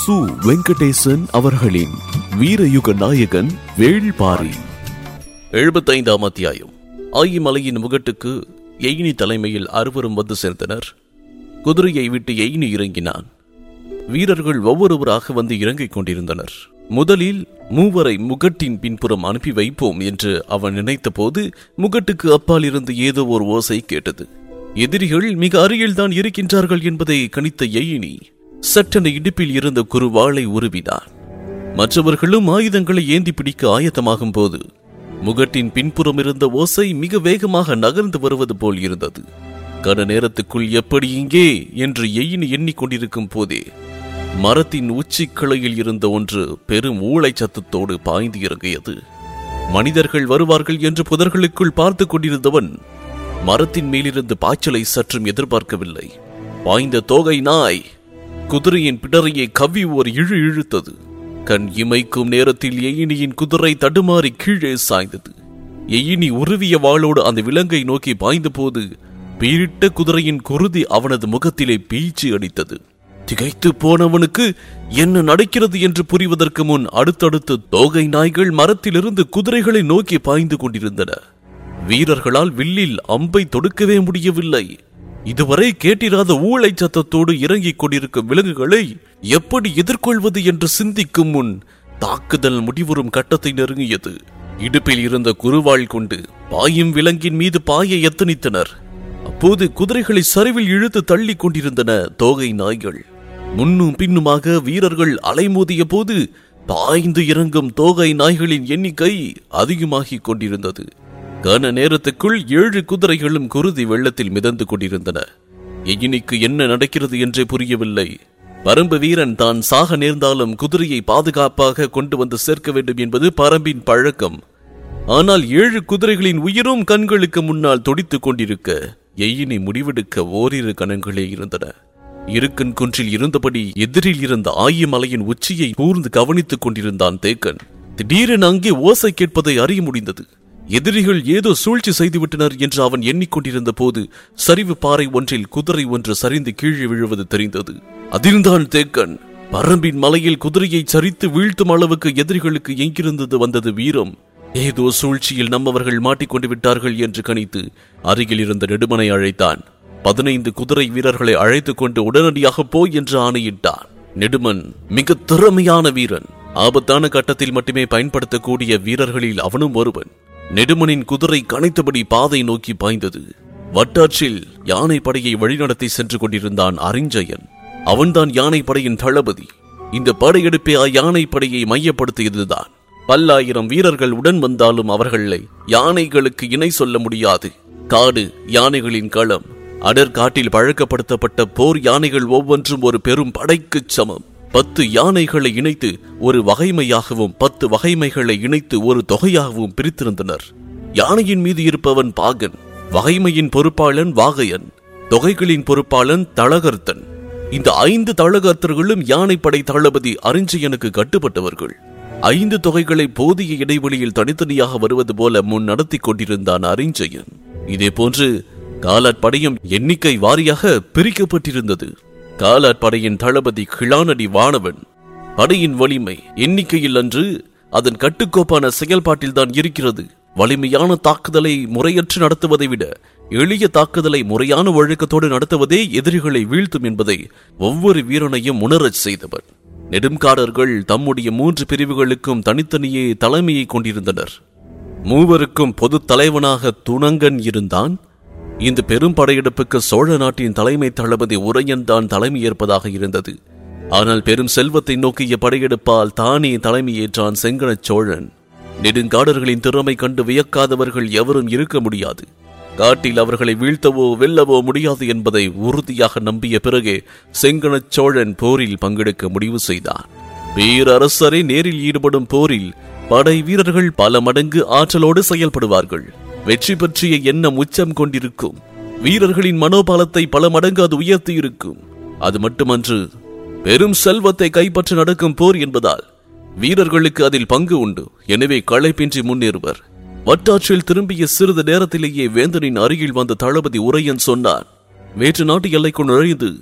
சு வெங்கடேசன் அவர்களின் வீரயுக நாயகன் வேள்பாரி எழுபத்தைந்தாம் அத்தியாயம் ஆயிமலையின் முகட்டுக்கு எயினி தலைமையில் அறுவரும் வந்து சேர்ந்தனர் குதிரையை விட்டு எயினி இறங்கினான் வீரர்கள் ஒவ்வொருவராக வந்து இறங்கிக் கொண்டிருந்தனர் முதலில் மூவரை முகட்டின் பின்புறம் அனுப்பி வைப்போம் என்று அவன் நினைத்தபோது முகட்டுக்கு அப்பால் இருந்து ஏதோ ஒரு ஓசை கேட்டது எதிரிகள் மிக அருகில்தான் இருக்கின்றார்கள் என்பதை கணித்த எயினி சட்டென இடுப்பில் இருந்த குறுவாளை உருவினான் மற்றவர்களும் ஆயுதங்களை ஏந்தி பிடிக்க ஆயத்தமாகும் போது முகட்டின் பின்புறம் இருந்த ஓசை மிக வேகமாக நகர்ந்து வருவது போல் இருந்தது கன நேரத்துக்குள் எப்படி இங்கே என்று எயினி எண்ணிக்கொண்டிருக்கும் போதே மரத்தின் உச்சி கிளையில் இருந்த ஒன்று பெரும் ஊளை சத்தத்தோடு பாய்ந்து இறங்கியது மனிதர்கள் வருவார்கள் என்று புதர்களுக்குள் பார்த்து கொண்டிருந்தவன் மரத்தின் மேலிருந்து பாய்ச்சலை சற்றும் எதிர்பார்க்கவில்லை பாய்ந்த தோகை நாய் குதிரையின் பிடரையை கவ்வி ஒரு இழு இழுத்தது கண் இமைக்கும் நேரத்தில் எயினியின் குதிரை தடுமாறி கீழே சாய்ந்தது எயினி உருவிய வாளோடு அந்த விலங்கை நோக்கி பாய்ந்தபோது பீரிட்ட குதிரையின் குருதி அவனது முகத்திலே பீச்சு அடித்தது திகைத்து போனவனுக்கு என்ன நடக்கிறது என்று புரிவதற்கு முன் அடுத்தடுத்து தோகை நாய்கள் மரத்திலிருந்து குதிரைகளை நோக்கி பாய்ந்து கொண்டிருந்தன வீரர்களால் வில்லில் அம்பை தொடுக்கவே முடியவில்லை இதுவரை கேட்டிராத ஊளை சத்தத்தோடு இறங்கிக் கொண்டிருக்கும் விலங்குகளை எப்படி எதிர்கொள்வது என்று சிந்திக்கும் முன் தாக்குதல் முடிவுறும் கட்டத்தை நெருங்கியது இடுப்பில் இருந்த குருவாள் கொண்டு பாயும் விலங்கின் மீது பாய எத்தனித்தனர் அப்போது குதிரைகளை சரிவில் இழுத்து தள்ளி கொண்டிருந்தன தோகை நாய்கள் முன்னும் பின்னுமாக வீரர்கள் அலைமோதிய போது பாய்ந்து இறங்கும் தோகை நாய்களின் எண்ணிக்கை அதிகமாகிக் கொண்டிருந்தது கன நேரத்துக்குள் ஏழு குதிரைகளும் குருதி வெள்ளத்தில் மிதந்து கொண்டிருந்தன எயினிக்கு என்ன நடக்கிறது என்றே புரியவில்லை பரம்பு வீரன் தான் சாக நேர்ந்தாலும் குதிரையை பாதுகாப்பாக கொண்டு வந்து சேர்க்க வேண்டும் என்பது பரம்பின் பழக்கம் ஆனால் ஏழு குதிரைகளின் உயிரும் கண்களுக்கு முன்னால் துடித்துக் கொண்டிருக்க எயினை முடிவெடுக்க ஓரிரு கணங்களே இருந்தன இருக்கன் குன்றில் இருந்தபடி எதிரில் இருந்த ஆயமலையின் உச்சியை கூர்ந்து கவனித்துக் கொண்டிருந்தான் தேக்கன் திடீரென அங்கே ஓசை கேட்பதை அறிய முடிந்தது எதிரிகள் ஏதோ சூழ்ச்சி செய்துவிட்டனர் என்று அவன் எண்ணிக்கொண்டிருந்த போது சரிவு பாறை ஒன்றில் குதிரை ஒன்று சரிந்து கீழே விழுவது தெரிந்தது அதில்தான் தேக்கன் பரம்பின் மலையில் குதிரையை சரித்து வீழ்த்தும் அளவுக்கு எதிரிகளுக்கு எங்கிருந்தது வந்தது வீரம் ஏதோ சூழ்ச்சியில் நம்மவர்கள் மாட்டிக்கொண்டு விட்டார்கள் என்று கணித்து அருகில் இருந்த நெடுமனை அழைத்தான் பதினைந்து குதிரை வீரர்களை அழைத்துக் கொண்டு உடனடியாக போய் என்று ஆணையிட்டான் நெடுமன் மிக திறமையான வீரன் ஆபத்தான கட்டத்தில் மட்டுமே பயன்படுத்தக்கூடிய வீரர்களில் அவனும் ஒருவன் நெடுமனின் குதிரை கனைத்தபடி பாதை நோக்கி பாய்ந்தது வட்டாற்றில் யானை படையை வழிநடத்தி சென்று கொண்டிருந்தான் அறிஞ்சயன் அவன்தான் யானை படையின் தளபதி இந்த படையெடுப்பே யானை படையை மையப்படுத்தியதுதான் பல்லாயிரம் வீரர்கள் உடன் வந்தாலும் அவர்களை யானைகளுக்கு இணை சொல்ல முடியாது காடு யானைகளின் களம் அடர் காட்டில் பழக்கப்படுத்தப்பட்ட போர் யானைகள் ஒவ்வொன்றும் ஒரு பெரும் படைக்குச் சமம் பத்து யானைகளை இணைத்து ஒரு வகைமையாகவும் பத்து வகைமைகளை இணைத்து ஒரு தொகையாகவும் பிரித்திருந்தனர் யானையின் மீது இருப்பவன் பாகன் வகைமையின் பொறுப்பாளன் வாகையன் தொகைகளின் பொறுப்பாளன் தளகர்த்தன் இந்த ஐந்து தளகர்த்தர்களும் யானைப்படை தளபதி அறிஞ்சயனுக்கு கட்டுப்பட்டவர்கள் ஐந்து தொகைகளை போதிய இடைவெளியில் தனித்தனியாக வருவது போல முன் நடத்தி கொண்டிருந்தான் அறிஞ்சயன் இதே போன்று காலாட்படையும் எண்ணிக்கை வாரியாக பிரிக்கப்பட்டிருந்தது காலாட்படையின் தளபதி கிளானடி வானவன் படையின் வலிமை எண்ணிக்கையில் அன்று அதன் கட்டுக்கோப்பான செயல்பாட்டில்தான் இருக்கிறது வலிமையான தாக்குதலை முறையற்று நடத்துவதை விட எளிய தாக்குதலை முறையான ஒழுக்கத்தோடு நடத்துவதே எதிரிகளை வீழ்த்தும் என்பதை ஒவ்வொரு வீரனையும் உணரச் செய்தவர் நெடும்காரர்கள் தம்முடைய மூன்று பிரிவுகளுக்கும் தனித்தனியே தலைமையை கொண்டிருந்தனர் மூவருக்கும் பொது தலைவனாக துணங்கன் இருந்தான் இந்த பெரும் படையெடுப்புக்கு சோழ நாட்டின் தலைமை தளபதி உரையன் தான் தலைமையேற்பதாக இருந்தது ஆனால் பெரும் செல்வத்தை நோக்கிய படையெடுப்பால் தானே தலைமையேற்றான் செங்கணச் சோழன் நெடுங்காடர்களின் திறமை கண்டு வியக்காதவர்கள் எவரும் இருக்க முடியாது காட்டில் அவர்களை வீழ்த்தவோ வெல்லவோ முடியாது என்பதை உறுதியாக நம்பிய பிறகே செங்கணச் சோழன் போரில் பங்கெடுக்க முடிவு செய்தான் பேரரசரை நேரில் ஈடுபடும் போரில் படை வீரர்கள் பல மடங்கு ஆற்றலோடு செயல்படுவார்கள் வெற்றி பற்றிய எண்ணம் உச்சம் கொண்டிருக்கும் வீரர்களின் மனோபலத்தை பல மடங்கு அது உயர்த்தி இருக்கும் அது மட்டுமன்று பெரும் செல்வத்தை கைப்பற்ற நடக்கும் போர் என்பதால் வீரர்களுக்கு அதில் பங்கு உண்டு எனவே களைப்பின்றி முன்னேறுவர் வட்டாற்றில் திரும்பிய சிறிது நேரத்திலேயே வேந்தனின் அருகில் வந்த தளபதி உரையன் சொன்னார் வேற்று நாட்டு எல்லைக்குள் நுழைந்து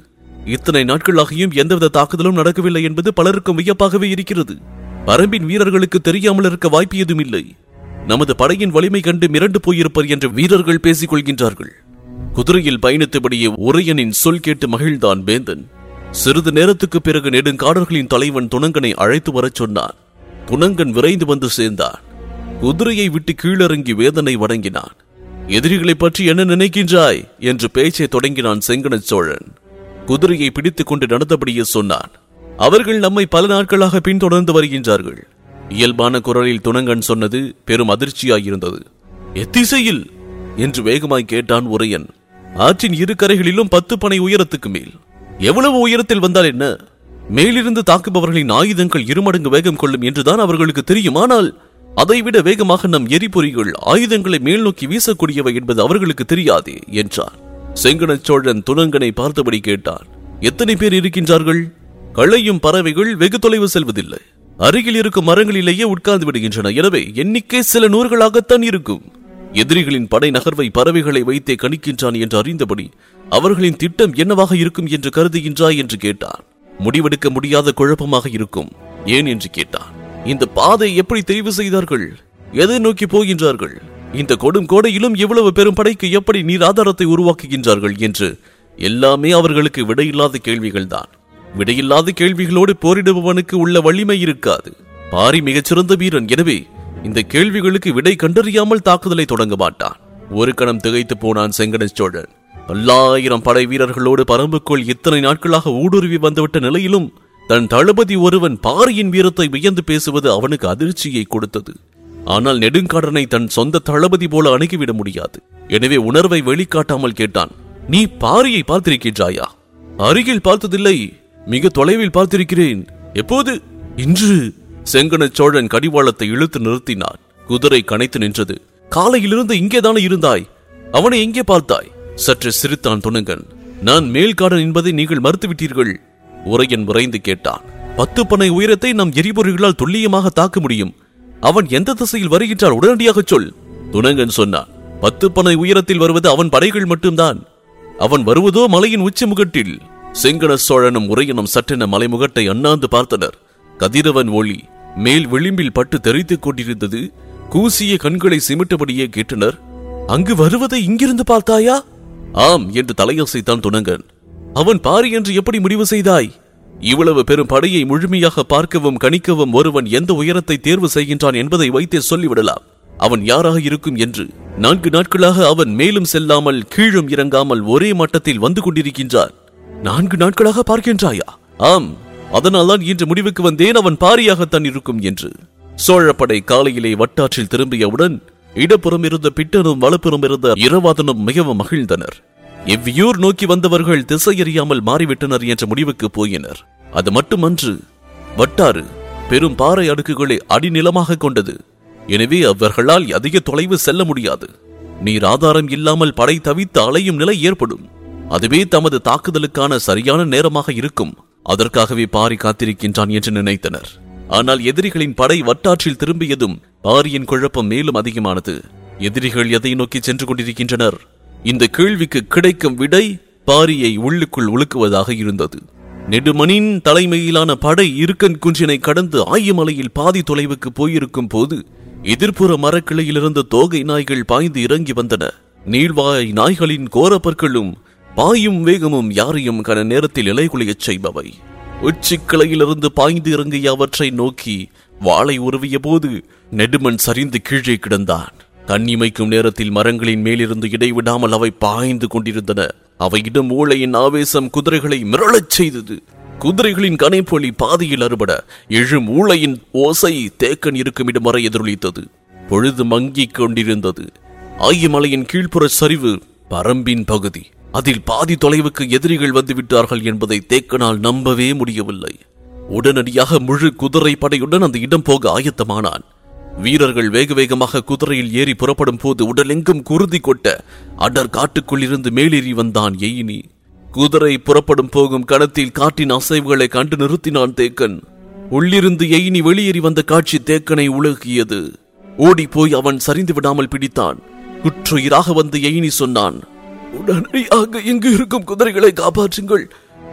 இத்தனை நாட்களாகியும் எந்தவித தாக்குதலும் நடக்கவில்லை என்பது பலருக்கும் வியப்பாகவே இருக்கிறது பரம்பின் வீரர்களுக்கு தெரியாமல் இருக்க வாய்ப்பு எதுவும் இல்லை நமது படையின் வலிமை கண்டு மிரண்டு போயிருப்பர் என்று வீரர்கள் பேசிக் கொள்கின்றார்கள் குதிரையில் பயணித்தபடியே உரையனின் சொல் கேட்டு மகிழ்ந்தான் வேந்தன் சிறிது நேரத்துக்கு பிறகு நெடுங்காடர்களின் தலைவன் துணங்கனை அழைத்து வரச் சொன்னான் துணங்கன் விரைந்து வந்து சேர்ந்தான் குதிரையை விட்டு கீழிறங்கி வேதனை வணங்கினான் எதிரிகளைப் பற்றி என்ன நினைக்கின்றாய் என்று பேச்சை தொடங்கினான் செங்கனச் சோழன் குதிரையை பிடித்துக் கொண்டு நடந்தபடியே சொன்னான் அவர்கள் நம்மை பல நாட்களாக பின்தொடர்ந்து வருகின்றார்கள் இயல்பான குரலில் துணங்கன் சொன்னது பெரும் அதிர்ச்சியாயிருந்தது எத்திசையில் என்று வேகமாய் கேட்டான் உரையன் ஆற்றின் இரு கரைகளிலும் பத்து பனை உயரத்துக்கு மேல் எவ்வளவு உயரத்தில் வந்தால் என்ன மேலிருந்து தாக்குபவர்களின் ஆயுதங்கள் இருமடங்கு வேகம் கொள்ளும் என்றுதான் அவர்களுக்கு தெரியும் ஆனால் அதைவிட வேகமாக நம் எரிபொறிகள் ஆயுதங்களை மேல் நோக்கி வீசக்கூடியவை என்பது அவர்களுக்கு தெரியாதே என்றார் செங்கனச் சோழன் துணங்கனை பார்த்தபடி கேட்டான் எத்தனை பேர் இருக்கின்றார்கள் களையும் பறவைகள் வெகு தொலைவு செல்வதில்லை அருகில் இருக்கும் மரங்களிலேயே உட்கார்ந்து விடுகின்றன எனவே எண்ணிக்கை சில நூறுகளாகத்தான் இருக்கும் எதிரிகளின் படை நகர்வை பறவைகளை வைத்தே கணிக்கின்றான் என்று அறிந்தபடி அவர்களின் திட்டம் என்னவாக இருக்கும் என்று கருதுகின்றாய் என்று கேட்டான் முடிவெடுக்க முடியாத குழப்பமாக இருக்கும் ஏன் என்று கேட்டான் இந்த பாதை எப்படி தெரிவு செய்தார்கள் எதை நோக்கி போகின்றார்கள் இந்த கொடும் கோடையிலும் இவ்வளவு பெரும் படைக்கு எப்படி நீர் ஆதாரத்தை உருவாக்குகின்றார்கள் என்று எல்லாமே அவர்களுக்கு விடையில்லாத கேள்விகள்தான் விடையில்லாத கேள்விகளோடு போரிடுபவனுக்கு உள்ள வலிமை இருக்காது பாரி மிகச்சிறந்த வீரன் எனவே இந்த கேள்விகளுக்கு விடை கண்டறியாமல் தாக்குதலை தொடங்க மாட்டான் ஒரு கணம் திகைத்து போனான் செங்கடச் சோழன் பல்லாயிரம் படை வீரர்களோடு பரம்புக்குள் இத்தனை நாட்களாக ஊடுருவி வந்துவிட்ட நிலையிலும் தன் தளபதி ஒருவன் பாரியின் வீரத்தை வியந்து பேசுவது அவனுக்கு அதிர்ச்சியை கொடுத்தது ஆனால் நெடுங்காடனை தன் சொந்த தளபதி போல அணுகிவிட முடியாது எனவே உணர்வை வெளிக்காட்டாமல் கேட்டான் நீ பாரியை பார்த்திருக்கின்றாயா அருகில் பார்த்ததில்லை மிக தொலைவில் பார்த்திருக்கிறேன் எப்போது இன்று செங்கனச் சோழன் கடிவாளத்தை இழுத்து நிறுத்தினான் குதிரை கனைத்து நின்றது காலையிலிருந்து இங்கேதானே இருந்தாய் அவனை எங்கே பார்த்தாய் சற்று சிரித்தான் துணுங்கன் நான் மேல்காடன் என்பதை நீங்கள் மறுத்துவிட்டீர்கள் உரையன் விரைந்து கேட்டான் பத்து பனை உயரத்தை நம் எரிபொறிகளால் துல்லியமாக தாக்க முடியும் அவன் எந்த திசையில் வருகின்றான் உடனடியாக சொல் துணங்கன் சொன்னான் பத்து பனை உயரத்தில் வருவது அவன் படைகள் மட்டும்தான் அவன் வருவதோ மலையின் உச்சிமுகட்டில் செங்கன சோழனும் உரையனும் சட்டென மலைமுகட்டை அண்ணாந்து பார்த்தனர் கதிரவன் ஒளி மேல் விளிம்பில் பட்டு தெரித்துக் கொண்டிருந்தது கூசிய கண்களை சிமிட்டபடியே கேட்டனர் அங்கு வருவதை இங்கிருந்து பார்த்தாயா ஆம் என்று தலையசைத்தான் துணங்கன் அவன் பாரி என்று எப்படி முடிவு செய்தாய் இவ்வளவு பெரும் படையை முழுமையாக பார்க்கவும் கணிக்கவும் ஒருவன் எந்த உயரத்தை தேர்வு செய்கின்றான் என்பதை வைத்தே சொல்லிவிடலாம் அவன் யாராக இருக்கும் என்று நான்கு நாட்களாக அவன் மேலும் செல்லாமல் கீழும் இறங்காமல் ஒரே மட்டத்தில் வந்து கொண்டிருக்கின்றான் நான்கு நாட்களாக பார்க்கின்றாயா ஆம் அதனால்தான் இன்று முடிவுக்கு வந்தேன் அவன் பாரியாகத்தான் இருக்கும் என்று சோழப்படை காலையிலே வட்டாற்றில் திரும்பியவுடன் இடப்புறம் இருந்த பிட்டனும் வலப்புறம் இருந்த இரவாதனும் மிகவும் மகிழ்ந்தனர் இவ்வியூர் நோக்கி வந்தவர்கள் திசையறியாமல் மாறிவிட்டனர் என்ற முடிவுக்கு போயினர் அது மட்டுமன்று வட்டாறு பெரும் பாறை அடுக்குகளை அடிநிலமாக கொண்டது எனவே அவர்களால் அதிக தொலைவு செல்ல முடியாது நீர் ஆதாரம் இல்லாமல் படை தவித்து அலையும் நிலை ஏற்படும் அதுவே தமது தாக்குதலுக்கான சரியான நேரமாக இருக்கும் அதற்காகவே பாரி காத்திருக்கின்றான் என்று நினைத்தனர் ஆனால் எதிரிகளின் படை வட்டாற்றில் திரும்பியதும் பாரியின் குழப்பம் மேலும் அதிகமானது எதிரிகள் எதை நோக்கி சென்று கொண்டிருக்கின்றனர் இந்த கேள்விக்கு கிடைக்கும் விடை பாரியை உள்ளுக்குள் உழுக்குவதாக இருந்தது நெடுமணின் தலைமையிலான படை இருக்கன் குன்றினை கடந்து ஆயமலையில் பாதி தொலைவுக்கு போயிருக்கும் போது எதிர்ப்புற மரக்கிளையிலிருந்து தோகை நாய்கள் பாய்ந்து இறங்கி வந்தன நீள்வாய் நாய்களின் கோரப்பற்களும் பாயும் வேகமும் யாரையும் கன நேரத்தில் இலைகுலையச் செய்பவை உச்சிக்கிளையிலிருந்து பாய்ந்து இறங்கிய அவற்றை நோக்கி வாளை உருவிய போது நெடுமன் சரிந்து கீழே கிடந்தான் கண்ணிமைக்கும் நேரத்தில் மரங்களின் மேலிருந்து இடைவிடாமல் அவை பாய்ந்து கொண்டிருந்தன அவையிடம் ஊழையின் ஆவேசம் குதிரைகளை மிரளச் செய்தது குதிரைகளின் கனைப்பொலி பாதியில் அறுபட எழும் ஊழையின் ஓசை தேக்கன் இருக்கும் இடம் வரை எதிரொலித்தது பொழுது மங்கிக் கொண்டிருந்தது ஆயமலையின் கீழ்ப்புற சரிவு பரம்பின் பகுதி அதில் பாதி தொலைவுக்கு எதிரிகள் வந்து விட்டார்கள் என்பதை தேக்கனால் நம்பவே முடியவில்லை உடனடியாக முழு குதிரை படையுடன் அந்த இடம் போக ஆயத்தமானான் வீரர்கள் வேக வேகமாக குதிரையில் ஏறி புறப்படும் போது உடலெங்கும் குருதி கொட்ட அடர் காட்டுக்குள் இருந்து மேலேறி வந்தான் எயினி குதிரை புறப்படும் போகும் கணத்தில் காட்டின் அசைவுகளை கண்டு நிறுத்தினான் தேக்கன் உள்ளிருந்து எயினி வெளியேறி வந்த காட்சி தேக்கனை உலகியது ஓடி போய் அவன் சரிந்து விடாமல் பிடித்தான் குற்றுயிராக வந்து எயினி சொன்னான் உடனடியாக இங்கு இருக்கும் குதிரைகளை காப்பாற்றுங்கள்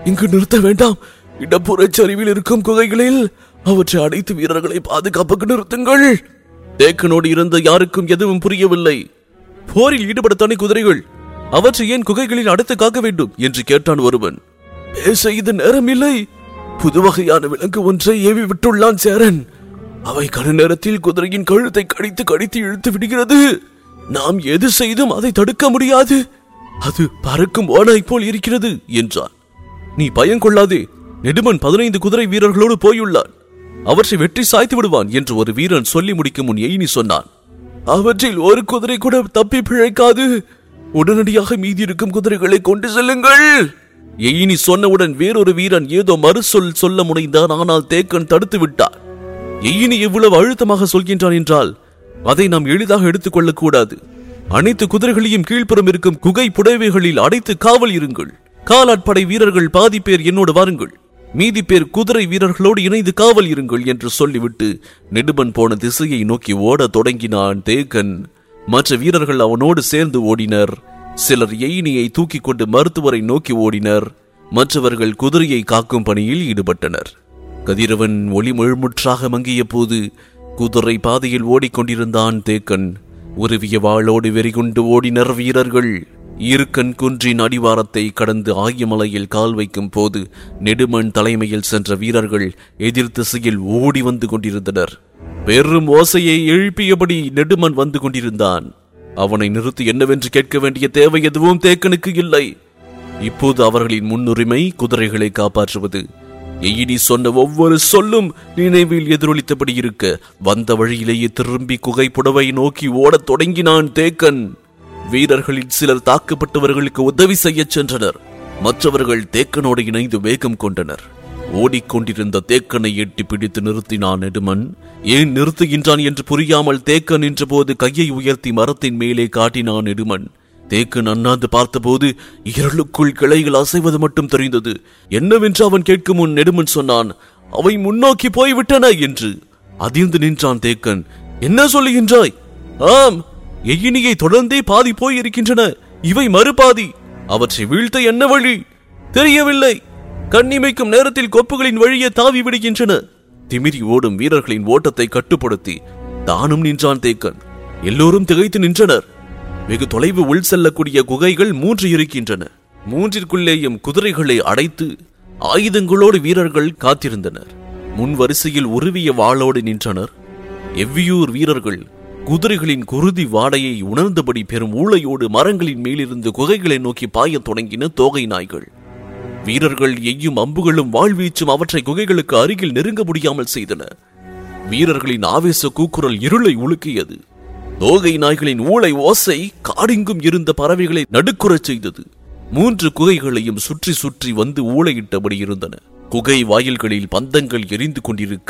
இங்கு நிறுத்த வேண்டாம் இடப்புற சரிவில் இருக்கும் குகைகளில் அவற்றை அடைத்து வீரர்களை பாதுகாப்புக்கு நிறுத்துங்கள் தேக்கனோடு இருந்த யாருக்கும் எதுவும் புரியவில்லை போரில் ஈடுபடத்தானே குதிரைகள் அவற்றை ஏன் குகைகளில் அடைத்து காக்க வேண்டும் என்று கேட்டான் ஒருவன் பேச இது நேரமில்லை புது வகையான விலங்கு ஒன்றை ஏவி விட்டுள்ளான் சேரன் அவை கன நேரத்தில் குதிரையின் கழுத்தை கடித்து கடித்து இழுத்து விடுகிறது நாம் எது செய்தும் அதை தடுக்க முடியாது அது பறக்கும் ஓனாய் போல் இருக்கிறது என்றான் நீ பயம் கொள்ளாதே நெடுமன் பதினைந்து குதிரை வீரர்களோடு போயுள்ளான் அவற்றை வெற்றி சாய்த்து விடுவான் என்று ஒரு வீரன் சொல்லி முடிக்கும் முன் எயினி சொன்னான் அவற்றில் ஒரு குதிரை கூட தப்பி பிழைக்காது உடனடியாக மீதி இருக்கும் குதிரைகளை கொண்டு செல்லுங்கள் எயினி சொன்னவுடன் வேறொரு வீரன் ஏதோ மறுசொல் சொல்ல முனைந்தான் ஆனால் தேக்கன் தடுத்து விட்டார் எயினி எவ்வளவு அழுத்தமாக சொல்கின்றான் என்றால் அதை நாம் எளிதாக எடுத்துக்கொள்ளக் கூடாது அனைத்து குதிரைகளையும் கீழ்ப்புறம் இருக்கும் குகை புடைவைகளில் அடைத்து காவல் இருங்கள் காலாட்படை வீரர்கள் பாதி பேர் என்னோடு வாருங்கள் மீதி பேர் குதிரை வீரர்களோடு இணைந்து காவல் இருங்கள் என்று சொல்லிவிட்டு நெடுமன் போன திசையை நோக்கி ஓடத் தொடங்கினான் தேக்கன் மற்ற வீரர்கள் அவனோடு சேர்ந்து ஓடினர் சிலர் எயினியை தூக்கிக் கொண்டு மருத்துவரை நோக்கி ஓடினர் மற்றவர்கள் குதிரையை காக்கும் பணியில் ஈடுபட்டனர் கதிரவன் ஒளி முழுமுற்றாக மங்கிய போது குதிரை பாதையில் ஓடிக்கொண்டிருந்தான் தேக்கன் உருவிய வாளோடு வெறிகுண்டு ஓடினர் வீரர்கள் இருக்கன் குன்றின் அடிவாரத்தை கடந்து ஆயமலையில் கால் வைக்கும் போது நெடுமண் தலைமையில் சென்ற வீரர்கள் எதிர் திசையில் ஓடி வந்து கொண்டிருந்தனர் பெரும் ஓசையை எழுப்பியபடி நெடுமன் வந்து கொண்டிருந்தான் அவனை நிறுத்தி என்னவென்று கேட்க வேண்டிய தேவை எதுவும் தேக்கனுக்கு இல்லை இப்போது அவர்களின் முன்னுரிமை குதிரைகளை காப்பாற்றுவது எயினி சொன்ன ஒவ்வொரு சொல்லும் நினைவில் எதிரொலித்தபடி இருக்க வந்த வழியிலேயே திரும்பி குகை புடவை நோக்கி ஓடத் தொடங்கினான் தேக்கன் வீரர்களில் சிலர் தாக்கப்பட்டவர்களுக்கு உதவி செய்யச் சென்றனர் மற்றவர்கள் தேக்கனோடு இணைந்து வேகம் கொண்டனர் ஓடிக்கொண்டிருந்த தேக்கனை எட்டி பிடித்து நிறுத்தினான் நெடுமன் ஏன் நிறுத்துகின்றான் என்று புரியாமல் தேக்கன் நின்றபோது கையை உயர்த்தி மரத்தின் மேலே காட்டினான் நெடுமன் தேக்கன் அண்ணாந்து பார்த்தபோது இருளுக்குள் கிளைகள் அசைவது மட்டும் தெரிந்தது என்னவென்று அவன் கேட்கும் முன் நெடுமன் சொன்னான் அவை முன்னோக்கி போய்விட்டன என்று அதிர்ந்து நின்றான் தேக்கன் என்ன சொல்லுகின்றாய் ஆம் எயினியை தொடர்ந்தே பாதி போய் இருக்கின்றன இவை மறுபாதி அவற்றை வீழ்த்த என்ன வழி தெரியவில்லை கண்ணிமைக்கும் நேரத்தில் கொப்புகளின் வழியே தாவி விடுகின்றன திமிரி ஓடும் வீரர்களின் ஓட்டத்தை கட்டுப்படுத்தி தானும் நின்றான் தேக்கன் எல்லோரும் திகைத்து நின்றனர் வெகு தொலைவு உள் செல்லக்கூடிய குகைகள் மூன்று இருக்கின்றன மூன்றிற்குள்ளேயும் குதிரைகளை அடைத்து ஆயுதங்களோடு வீரர்கள் காத்திருந்தனர் முன் வரிசையில் உருவிய வாளோடு நின்றனர் எவ்வியூர் வீரர்கள் குதிரைகளின் குருதி வாடையை உணர்ந்தபடி பெரும் ஊளையோடு மரங்களின் மேலிருந்து குகைகளை நோக்கி பாயத் தொடங்கின தோகை நாய்கள் வீரர்கள் எய்யும் அம்புகளும் வாழ்வீச்சும் அவற்றை குகைகளுக்கு அருகில் நெருங்க முடியாமல் செய்தன வீரர்களின் ஆவேச கூக்குரல் இருளை உலுக்கியது தோகை நாய்களின் ஊளை ஓசை காடெங்கும் இருந்த பறவைகளை நடுக்குறச் செய்தது மூன்று குகைகளையும் சுற்றி சுற்றி வந்து ஊளையிட்டபடி இருந்தன குகை வாயில்களில் பந்தங்கள் எரிந்து கொண்டிருக்க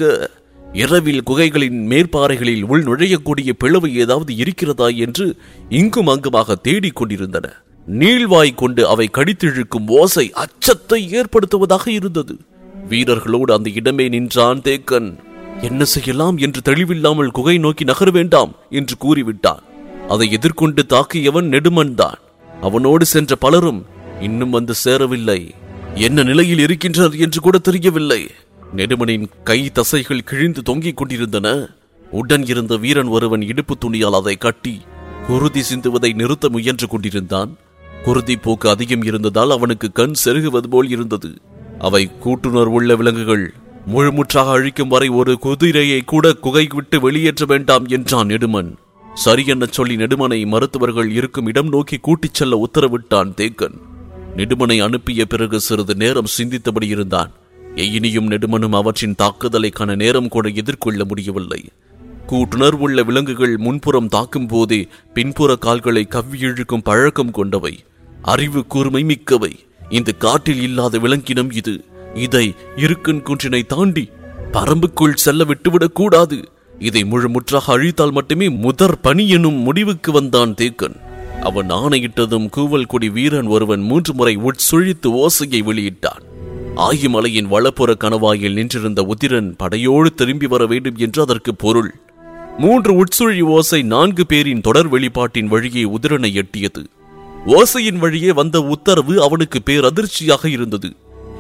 இரவில் குகைகளின் மேற்பாறைகளில் உள் நுழையக்கூடிய பிளவு ஏதாவது இருக்கிறதா என்று இங்கும் அங்குமாக தேடிக் கொண்டிருந்தன நீள்வாய் கொண்டு அவை கடித்திழுக்கும் ஓசை அச்சத்தை ஏற்படுத்துவதாக இருந்தது வீரர்களோடு அந்த இடமே நின்றான் தேக்கன் என்ன செய்யலாம் என்று தெளிவில்லாமல் குகை நோக்கி நகர வேண்டாம் என்று கூறிவிட்டான் அதை எதிர்கொண்டு தாக்கியவன் நெடுமன் தான் அவனோடு சென்ற பலரும் இன்னும் வந்து சேரவில்லை என்ன நிலையில் இருக்கின்றனர் என்று கூட தெரியவில்லை நெடுமனின் கை தசைகள் கிழிந்து தொங்கிக் கொண்டிருந்தன உடன் இருந்த வீரன் ஒருவன் இடுப்பு துணியால் அதை கட்டி குருதி சிந்துவதை நிறுத்த முயன்று கொண்டிருந்தான் குருதி போக்கு அதிகம் இருந்ததால் அவனுக்கு கண் செருகுவது போல் இருந்தது அவை கூட்டுணர் உள்ள விலங்குகள் முழுமுற்றாக அழிக்கும் வரை ஒரு குதிரையை கூட குகை விட்டு வெளியேற்ற வேண்டாம் என்றான் நெடுமன் சரியென சொல்லி நெடுமனை மருத்துவர்கள் இருக்கும் இடம் நோக்கி கூட்டிச் செல்ல உத்தரவிட்டான் தேக்கன் நெடுமனை அனுப்பிய பிறகு சிறிது நேரம் சிந்தித்தபடி இருந்தான் எயினியும் நெடுமனும் அவற்றின் தாக்குதலை காண நேரம் கூட எதிர்கொள்ள முடியவில்லை கூட்டுணர்வுள்ள விலங்குகள் முன்புறம் தாக்கும் போதே பின்புற கால்களை கவ்வி இழுக்கும் பழக்கம் கொண்டவை அறிவு கூர்மை மிக்கவை இந்த காட்டில் இல்லாத விலங்கினம் இது இதை இருக்கன் குன்றினை தாண்டி பரம்புக்குள் செல்ல விட்டுவிடக் கூடாது இதை முழுமுற்றாக அழித்தால் மட்டுமே முதற் பணி எனும் முடிவுக்கு வந்தான் தேக்கன் அவன் ஆணையிட்டதும் கூவல் கொடி வீரன் ஒருவன் மூன்று முறை உட்சுழித்து ஓசையை வெளியிட்டான் ஆயிமலையின் வளப்புற கணவாயில் நின்றிருந்த உதிரன் படையோடு திரும்பி வர வேண்டும் என்று அதற்கு பொருள் மூன்று உட்சுழி ஓசை நான்கு பேரின் தொடர் வெளிப்பாட்டின் வழியே உதிரனை எட்டியது ஓசையின் வழியே வந்த உத்தரவு அவனுக்கு பேரதிர்ச்சியாக இருந்தது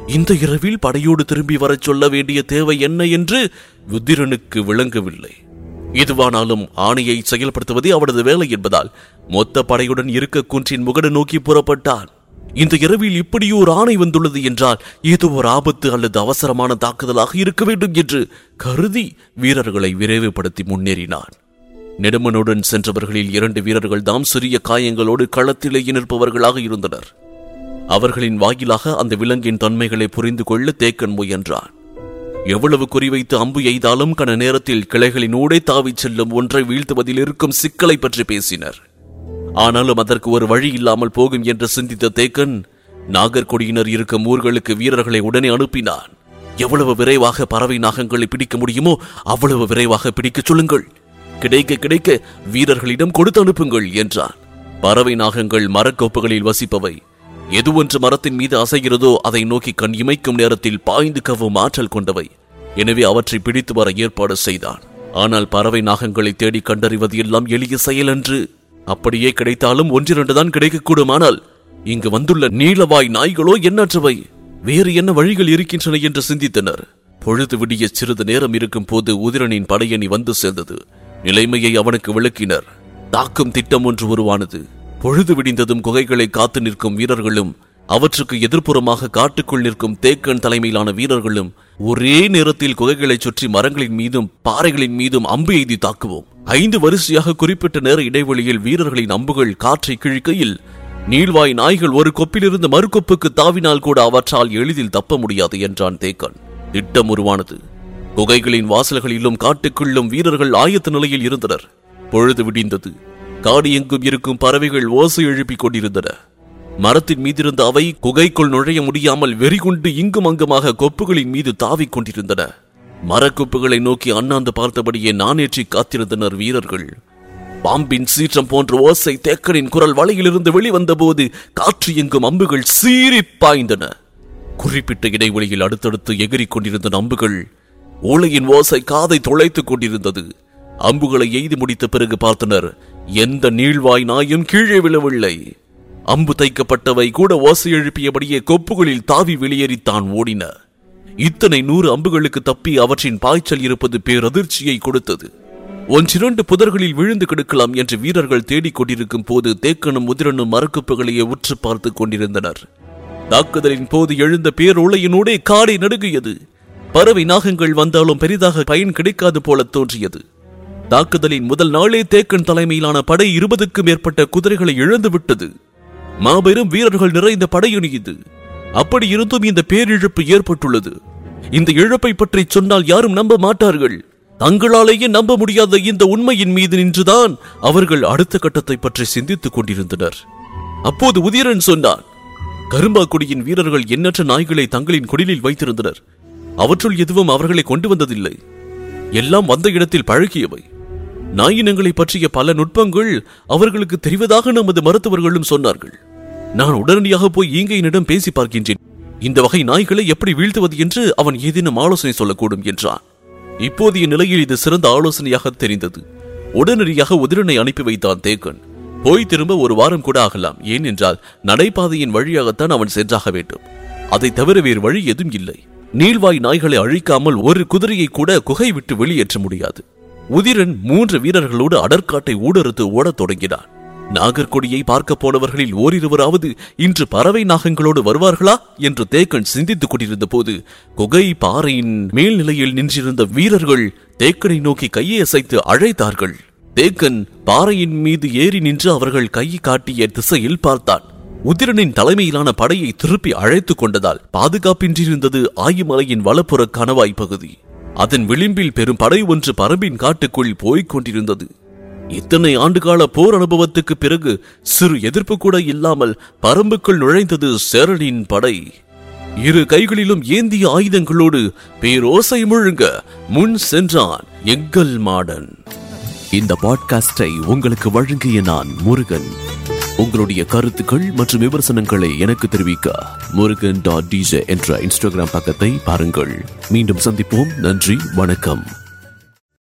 இந்த இரவில் படையோடு திரும்பி வரச் சொல்ல வேண்டிய தேவை என்ன என்று உதிரனுக்கு விளங்கவில்லை எதுவானாலும் ஆணையை செயல்படுத்துவதே அவனது வேலை என்பதால் மொத்த படையுடன் இருக்க குன்றின் முகடு நோக்கி புறப்பட்டான் இந்த இரவில் இப்படி ஒரு ஆணை வந்துள்ளது என்றால் ஏதோ ஒரு ஆபத்து அல்லது அவசரமான தாக்குதலாக இருக்க வேண்டும் என்று கருதி வீரர்களை விரைவுபடுத்தி முன்னேறினான் நெடுமனுடன் சென்றவர்களில் இரண்டு வீரர்கள் தாம் சிறிய காயங்களோடு களத்திலேயே நிற்பவர்களாக இருந்தனர் அவர்களின் வாயிலாக அந்த விலங்கின் தன்மைகளை புரிந்து கொள்ள தேக்கன் முயன்றான் எவ்வளவு குறிவைத்து அம்பு எய்தாலும் கன நேரத்தில் கிளைகளினூடே தாவிச் செல்லும் ஒன்றை வீழ்த்துவதில் இருக்கும் சிக்கலை பற்றி பேசினர் ஆனாலும் அதற்கு ஒரு வழி இல்லாமல் போகும் என்று சிந்தித்த தேக்கன் நாகர்கொடியினர் இருக்கும் ஊர்களுக்கு வீரர்களை உடனே அனுப்பினான் எவ்வளவு விரைவாக பறவை நாகங்களை பிடிக்க முடியுமோ அவ்வளவு விரைவாக பிடிக்கச் சொல்லுங்கள் கிடைக்க கிடைக்க வீரர்களிடம் கொடுத்து அனுப்புங்கள் என்றான் பறவை நாகங்கள் மரக்கோப்புகளில் வசிப்பவை எது ஒன்று மரத்தின் மீது அசைகிறதோ அதை நோக்கி கண் இமைக்கும் நேரத்தில் பாய்ந்து கவும் ஆற்றல் கொண்டவை எனவே அவற்றை பிடித்து வர ஏற்பாடு செய்தான் ஆனால் பறவை நாகங்களை தேடி கண்டறிவது எல்லாம் எளிய செயலன்று அப்படியே கிடைத்தாலும் ஒன்றிரண்டு தான் கிடைக்கக்கூடும் ஆனால் இங்கு வந்துள்ள நீலவாய் நாய்களோ எண்ணற்றவை வேறு என்ன வழிகள் இருக்கின்றன என்று சிந்தித்தனர் பொழுது விடிய சிறிது நேரம் இருக்கும் போது உதிரனின் படையணி வந்து சேர்ந்தது நிலைமையை அவனுக்கு விளக்கினர் தாக்கும் திட்டம் ஒன்று உருவானது பொழுது விடிந்ததும் குகைகளை காத்து நிற்கும் வீரர்களும் அவற்றுக்கு எதிர்ப்புறமாக காட்டுக்குள் நிற்கும் தேக்கன் தலைமையிலான வீரர்களும் ஒரே நேரத்தில் குகைகளைச் சுற்றி மரங்களின் மீதும் பாறைகளின் மீதும் அம்பு எய்தி தாக்குவோம் ஐந்து வரிசையாக குறிப்பிட்ட நேர இடைவெளியில் வீரர்களின் அம்புகள் காற்றை கிழிக்கையில் நீள்வாய் நாய்கள் ஒரு கொப்பிலிருந்து மறுகொப்புக்கு தாவினால் கூட அவற்றால் எளிதில் தப்ப முடியாது என்றான் தேக்கன் திட்டம் உருவானது குகைகளின் வாசல்களிலும் காட்டுக்குள்ளும் வீரர்கள் ஆயத்த நிலையில் இருந்தனர் பொழுது விடிந்தது காடு எங்கும் இருக்கும் பறவைகள் ஓசை எழுப்பிக் கொண்டிருந்தன மரத்தின் மீதிருந்த அவை குகைக்குள் நுழைய முடியாமல் வெறிகொண்டு இங்கும் அங்குமாக கொப்புகளின் மீது தாவிக் கொண்டிருந்தன மரக்கொப்புகளை நோக்கி அண்ணாந்து பார்த்தபடியே நானேற்றி காத்திருந்தனர் வீரர்கள் பாம்பின் சீற்றம் போன்ற ஓசை தேக்கனின் குரல் வலையிலிருந்து வெளிவந்த போது காற்று எங்கும் அம்புகள் சீறிப் பாய்ந்தன குறிப்பிட்ட இடைவெளியில் அடுத்தடுத்து எகிரிக் கொண்டிருந்த அம்புகள் ஓலையின் ஓசை காதை துளைத்துக் கொண்டிருந்தது அம்புகளை எய்து முடித்த பிறகு பார்த்தனர் எந்த நீள்வாய் நாயும் கீழே விழவில்லை அம்பு தைக்கப்பட்டவை கூட ஓசை எழுப்பியபடியே கொப்புகளில் தாவி வெளியேறித்தான் ஓடின இத்தனை நூறு அம்புகளுக்கு தப்பி அவற்றின் பாய்ச்சல் இருப்பது பேரதிர்ச்சியை கொடுத்தது ஒன்றிரண்டு புதர்களில் விழுந்து கிடக்கலாம் என்று வீரர்கள் தேடிக் கொண்டிருக்கும் போது தேக்கனும் முதிரனும் மரக்குப்புகளையே உற்று பார்த்துக் கொண்டிருந்தனர் தாக்குதலின் போது எழுந்த பேரொளையினூடே காடை நடுங்கியது பறவை நாகங்கள் வந்தாலும் பெரிதாக பயன் கிடைக்காது போல தோன்றியது தாக்குதலின் முதல் நாளே தேக்கன் தலைமையிலான படை இருபதுக்கும் மேற்பட்ட குதிரைகளை இழந்து விட்டது மாபெரும் வீரர்கள் நிறைந்த படையணி இது அப்படி இருந்தும் இந்த பேரிழப்பு ஏற்பட்டுள்ளது இந்த இழப்பை பற்றி சொன்னால் யாரும் நம்ப மாட்டார்கள் தங்களாலேயே நம்ப முடியாத இந்த உண்மையின் மீது நின்றுதான் அவர்கள் அடுத்த கட்டத்தை பற்றி சிந்தித்துக் கொண்டிருந்தனர் அப்போது உதிரன் சொன்னான் கரும்பாக்குடியின் வீரர்கள் எண்ணற்ற நாய்களை தங்களின் குடிலில் வைத்திருந்தனர் அவற்றுள் எதுவும் அவர்களை கொண்டு வந்ததில்லை எல்லாம் வந்த இடத்தில் பழகியவை நாயினங்களை பற்றிய பல நுட்பங்கள் அவர்களுக்கு தெரிவதாக நமது மருத்துவர்களும் சொன்னார்கள் நான் உடனடியாக போய் ஈங்கையனிடம் பேசி பார்க்கின்றேன் இந்த வகை நாய்களை எப்படி வீழ்த்துவது என்று அவன் ஏதேனும் ஆலோசனை சொல்லக்கூடும் என்றான் இப்போதைய நிலையில் இது சிறந்த ஆலோசனையாக தெரிந்தது உடனடியாக உதிரனை அனுப்பி வைத்தான் தேக்கன் போய் திரும்ப ஒரு வாரம் கூட ஆகலாம் ஏனென்றால் நடைபாதையின் வழியாகத்தான் அவன் சென்றாக வேண்டும் அதை தவிர வேறு வழி எதுவும் இல்லை நீள்வாய் நாய்களை அழிக்காமல் ஒரு குதிரையை கூட குகை விட்டு வெளியேற்ற முடியாது உதிரன் மூன்று வீரர்களோடு அடற்காட்டை ஊடறுத்து ஓடத் தொடங்கினான் நாகர்கொடியை பார்க்க போனவர்களில் ஓரிருவராவது இன்று பறவை நாகங்களோடு வருவார்களா என்று தேக்கன் சிந்தித்துக் கொண்டிருந்த போது குகை பாறையின் மேல்நிலையில் நின்றிருந்த வீரர்கள் தேக்கனை நோக்கி கையை அசைத்து அழைத்தார்கள் தேக்கன் பாறையின் மீது ஏறி நின்று அவர்கள் கை காட்டிய திசையில் பார்த்தான் உதிரனின் தலைமையிலான படையை திருப்பி அழைத்துக் கொண்டதால் பாதுகாப்பின்றிருந்தது ஆயிமலையின் வலப்புற கணவாய் பகுதி அதன் விளிம்பில் பெரும் படை ஒன்று பரம்பின் காட்டுக்குள் போய்க் கொண்டிருந்தது இத்தனை ஆண்டுகால போர் அனுபவத்துக்கு பிறகு சிறு எதிர்ப்பு கூட இல்லாமல் பரம்புக்குள் நுழைந்தது சேரனின் படை இரு கைகளிலும் ஏந்திய ஆயுதங்களோடு பேரோசை முழுங்க முன் சென்றான் எங்கள் மாடன் இந்த பாட்காஸ்டை உங்களுக்கு வழங்கிய நான் முருகன் உங்களுடைய கருத்துக்கள் மற்றும் விமர்சனங்களை எனக்கு தெரிவிக்க முருகன் டாட் டிஜே என்ற இன்ஸ்டாகிராம் பக்கத்தை பாருங்கள் மீண்டும் சந்திப்போம் நன்றி வணக்கம்